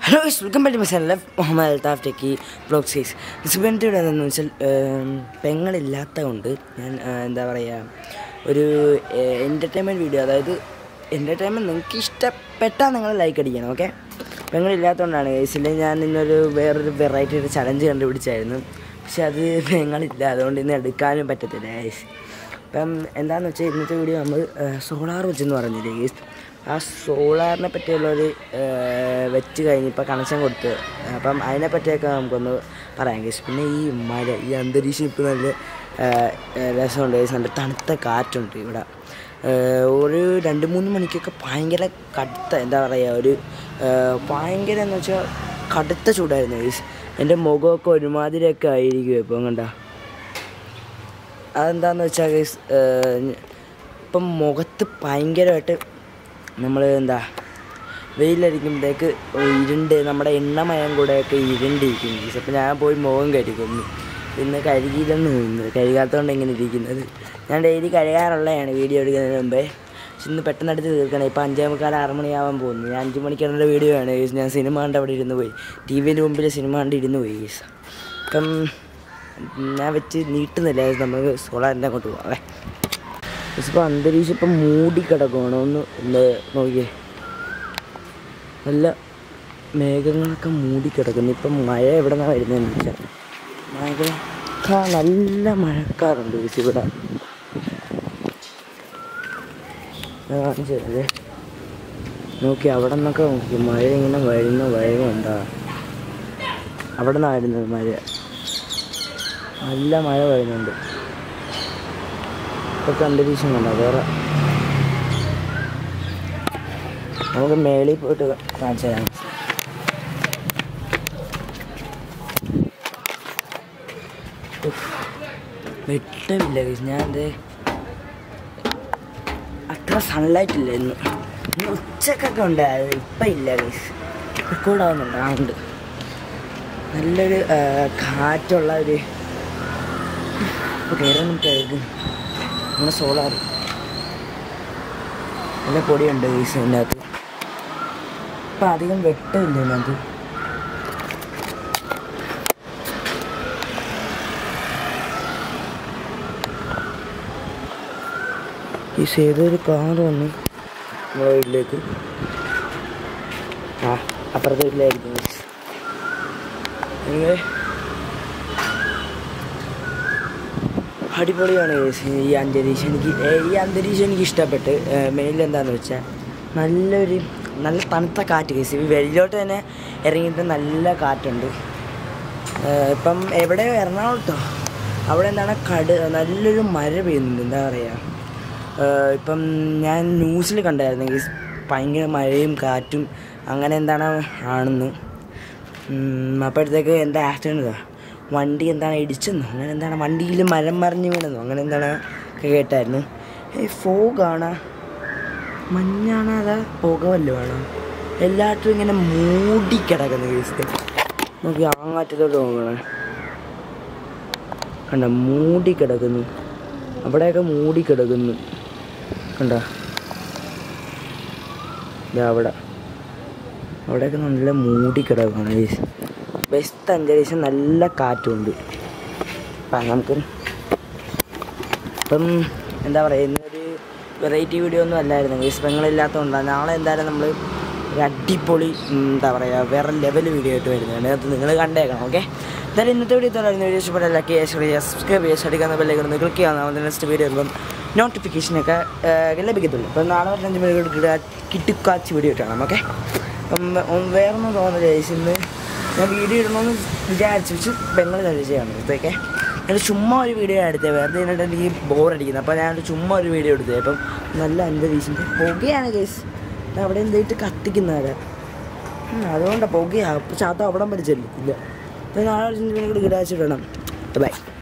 Hello guys welcome back to my channel Muhammad Althaf techie blog സീസ് ഡിസബിലിറ്റിയുടെ എന്താണെന്ന് വെച്ചാൽ പെങ്ങളില്ലാത്ത കൊണ്ട് ഞാൻ ആ, എന്താ പറയുക ഒരു എൻ്റർടൈൻമെൻറ്റ് വീഡിയോ അതായത് എൻ്റർടൈൻമെൻറ്റ് നിങ്ങൾക്ക് ഇഷ്ടപ്പെട്ടാൽ നിങ്ങൾ ലൈക്ക് അടിക്കണം ഓക്കെ പെങ്ങളില്ലാത്തതുകൊണ്ടാണ് ഗൈസ് ഇല്ലെങ്കിൽ ഞാൻ ഇന്നൊരു വേറൊരു വെറൈറ്റി ഒരു ചലഞ്ച് കണ്ടുപിടിച്ചായിരുന്നു പക്ഷെ അത് പെങ്ങളില്ല അതുകൊണ്ട് ഇന്ന് എടുക്കാനും പറ്റത്തില്ല ഗൈസ് ഇപ്പം എന്താണെന്ന് വെച്ചാൽ ഇന്നത്തെ വീഡിയോ നമ്മൾ സോളാർ വെച്ചെന്ന് പറഞ്ഞില്ലേ ഗൈസ് ആ സോളാറിനെ പറ്റിയുള്ളൊരു വെച്ച് കഴിഞ്ഞ് ഇപ്പോൾ കണക്ഷൻ കൊടുത്ത് അപ്പം അതിനെ പറ്റിയൊക്കെ നമുക്കൊന്ന് പറയാം ഗൈസ് പിന്നെ ഈ മഴ ഈ അന്തരീക്ഷം ഇപ്പോൾ നല്ല ആ, ആ, രസമുണ്ട് ഗൈസ് നല്ല തണുത്ത കാറ്റുണ്ട് ഇവിടെ ആ, ഒരു രണ്ട് മൂന്ന് മണിക്കൊക്കെ ഭയങ്കര കടുത്ത എന്താ പറയുക ഒരു ആ, ഭയങ്കര എന്ന് വെച്ചാൽ കടുത്ത ചൂടായിരുന്നു ഗൈസ് എൻ്റെ മുഖമൊക്കെ ഒരുമാതിരിയൊക്കെ ആയിരിക്കും ഇപ്പം കണ്ടോ അതെന്താന്ന് വെച്ചാൽ ഗൈസ് ഇപ്പം മുഖത്ത് ഭയങ്കരമായിട്ട് നമ്മൾ എന്താ വെയിലടിക്കുമ്പോഴേക്ക് ഇരുണ്ട് നമ്മുടെ എണ്ണമയം കൂടെയൊക്കെ ഇരുണ്ടിരിക്കും ഗൈസ് അപ്പം ഞാൻ പോയി മുഖം കഴുകുന്നു ഇന്ന് കഴുകിയില്ലെന്ന് ഇന്ന് കഴുകാത്തതുകൊണ്ട് ഇങ്ങനെ ഇരിക്കുന്നത് ഞാൻ ഡെയിലി കഴുകാറുള്ളതാണ് വീഡിയോ എടുക്കുന്നതിന് മുമ്പേ പക്ഷെ ഇന്ന് പെട്ടെന്ന് എടുത്ത് തീർക്കണം ഇപ്പോൾ അഞ്ചേ മുക്കാൽ ആറ് മണിയാവാൻ പോകുന്നു ഞാൻ അഞ്ച് മണിക്കുള്ള വീഡിയോ ആണ് ഗൈസ് ഞാൻ സിനിമ കണ്ട് അവിടെ ഇരുന്ന് പോയി ടി വിൻ്റെ മുമ്പിൽ സിനിമ കണ്ട് ഇരുന്ന് പോയി ഗൈസ് അപ്പം ഞാൻ വെച്ച് നീട്ടുന്നില്ല നമുക്ക് സോളാറിൻ്റെ അങ്ങോട്ട് പോകാം അല്ലേ ഇപ്പോൾ അന്തരീക്ഷം ഇപ്പം മൂടി കിടക്കുകയാണ് ഒന്ന് ഒന്ന് നോക്കിയേ നല്ല മേഘങ്ങളൊക്കെ മൂടി കിടക്കുന്നു ഇപ്പം മഴ എവിടെ നിന്നാണ് വരുന്നതെന്ന് വെച്ചാൽ മഴക്കാർ നല്ല മഴക്കാറുണ്ട് ഗൈസ് ഇവിടെ ഞാൻ കാണിച്ചു തരാവേ. നോക്കി അവിടെ നിന്നൊക്കെ നോക്കി മഴ ഇങ്ങനെ വരുന്ന വഴങ്ങുണ്ടാ അവിടെ നിന്നായിരുന്നു മഴ നല്ല മഴ വരുന്നുണ്ട് ഇപ്പൊക്കെ അന്തരീക്ഷം കണ്ടോ വേറെ നമുക്ക് മേളിൽ പോയിട്ട് കാണിച്ചു തരാം ഉഫ്. വെട്ടമില്ല guys. ഞാൻ ദേ അത്ര സൺലൈറ്റ് ഇല്ല ഇന്ന് ഇന്ന് ഉച്ചക്കൊക്കെ ഉണ്ടായിരുന്നു ഇപ്പം ഇല്ല ഗൈസ് റെക്കോർഡാവുന്നുണ്ട് ആ ഉണ്ട് നല്ലൊരു ആ, കാറ്റുള്ള ഒരു ഇപ്പോൾ കയറാനും കേൾക്കും നമ്മുടെ സോളാർ നല്ല പൊടിയുണ്ട് ഗൈസ് അതിൻ്റെ അകത്ത് ഇപ്പം അധികം വെട്ടമില്ല ഇതിനകത്ത് ഈ ഏതൊരു കാർ വന്നു നമ്മുടെ വീട്ടിലേക്ക് ആ അപ്പുറത്തെ വീട്ടിലായിരിക്കും guys. Anyway, അടിപൊളിയാണ് guys ഈ അന്തരീക്ഷം എനിക്ക് ഏ, ഈ അന്തരീക്ഷം എനിക്ക് ഇഷ്ടപ്പെട്ട് മെയിനിൽ എന്താണെന്ന് വെച്ചാൽ നല്ലൊരു നല്ല തണുത്ത കാറ്റ് കേസ് ഈ വെളിയിലോട്ട് തന്നെ ഇറങ്ങിയിട്ട് നല്ല കാറ്റുണ്ട് ഏ, ഇപ്പം എവിടെയോ എറണാകുളത്തോ അവിടെ എന്താണ് കട് നല്ലൊരു മഴ പെയ്യുന്നുണ്ട് എന്താ പറയുക ഏഹ് ഇപ്പം ഞാൻ ന്യൂസിൽ കണ്ടായിരുന്നു ഗൈസ് ഭയങ്കര മഴയും കാറ്റും അങ്ങനെ എന്താണ് ആണെന്ന് ഉം, അപ്പോഴത്തേക്ക് എന്താ ആക്സിഡൻറ്റ് വണ്ടി എന്താണ് ഇടിച്ചെന്നോ അങ്ങനെ എന്താണ് വണ്ടിയിൽ മരം മറിഞ്ഞ് വീണെന്നോ അങ്ങനെ എന്താണ് ഒക്കെ കേട്ടായിരുന്നു ഈ ഫോഗാണ് മഞ്ഞാണ് അതാ പുക വല്ലതും ആണോ എല്ലായിടത്തും ഇങ്ങനെ മൂടിക്കിടക്കുന്നു ഗൈസ് നോക്കി ആങ്ങാറ്റത്തോട്ട് നോക്കണേ കണ്ട മൂടിക്കിടക്കുന്നു അവിടെയൊക്കെ മൂടിക്കിടക്കുന്നു കണ്ട അവിടെ അവിടെയൊക്കെ നല്ല മൂടിക്കിടക്കുകയാണ് ഗൈസ് ബെസ്റ്റ് അന്തരീക്ഷം നല്ല കാറ്റുണ്ട് അപ്പം നമുക്ക് ഇപ്പം എന്താ പറയുക ഇന്നൊരു വെറൈറ്റി വീഡിയോ ഒന്നും അല്ലായിരുന്നു ഗൈസ് പെങ്ങളില്ലാത്തതുകൊണ്ടാണ് നാളെ എന്തായാലും നമ്മൾ ഒരു അടിപൊളി ഉം, എന്താ പറയുക വേറെ ലെവൽ വീഡിയോ ആയിട്ട് വരുന്നതാണ് അത് നിങ്ങൾ കണ്ടേക്കണം ഓക്കെ എന്തായാലും ഇന്നത്തെ വീഡിയോ ഇത്രയായിരുന്നു വീഡിയോ ഇഷ്ടപ്പെട്ട ലൈക്ക് ചെയ്യുക ഷെയർ ചെയ്യുക സബ്സ്ക്രൈബ് ചെയ്യുക ഷടിക്കുന്ന ബെല്ലേക്ക് ഒന്ന് ക്ലിക്ക് ചെയ്യാവുന്ന നെക്സ്റ്റ് വീഡിയോ വരുമ്പം നോട്ടിഫിക്കേഷനൊക്കെ ലഭിക്കത്തുള്ളൂ അപ്പം നാളെ ഒരു അഞ്ച് മണിക്കൂർ കിട്ടുക്കാച്ച് വീഡിയോ ഇട്ടാണ് ഓക്കെ അപ്പം ഉം, വേറൊന്നും തോന്നുന്നില്ല ഗൈസ് ഇന്ന് ഞാൻ വീഡിയോ ഇടണമെന്ന് വിചാരിച്ചു വെച്ച് പെങ്ങൾ കഴിച്ചാണ് ഇതൊക്കെ ഞാൻ ചുമ്മാ ഒരു വീഡിയോ എടുത്തത് വെറുതെ എന്നിട്ട് എനിക്ക് ബോറടിക്കുന്നത് അപ്പോൾ ഞാൻ ചുമ്മാ ഒരു വീഡിയോ എടുത്തത് അപ്പം നല്ല അന്തരീക്ഷം പുകയാണ് കേസ് അവിടെ എന്തായിട്ട് കത്തിക്കുന്നവരെ അതുകൊണ്ടാണ് പുകയാണ് പക്ഷെ അത് അവിടെ പഠിച്ചല്ലോ ഇല്ല അപ്പോൾ നാളെ ഒരു കൂടി കിടാച്ചിടണം ബൈ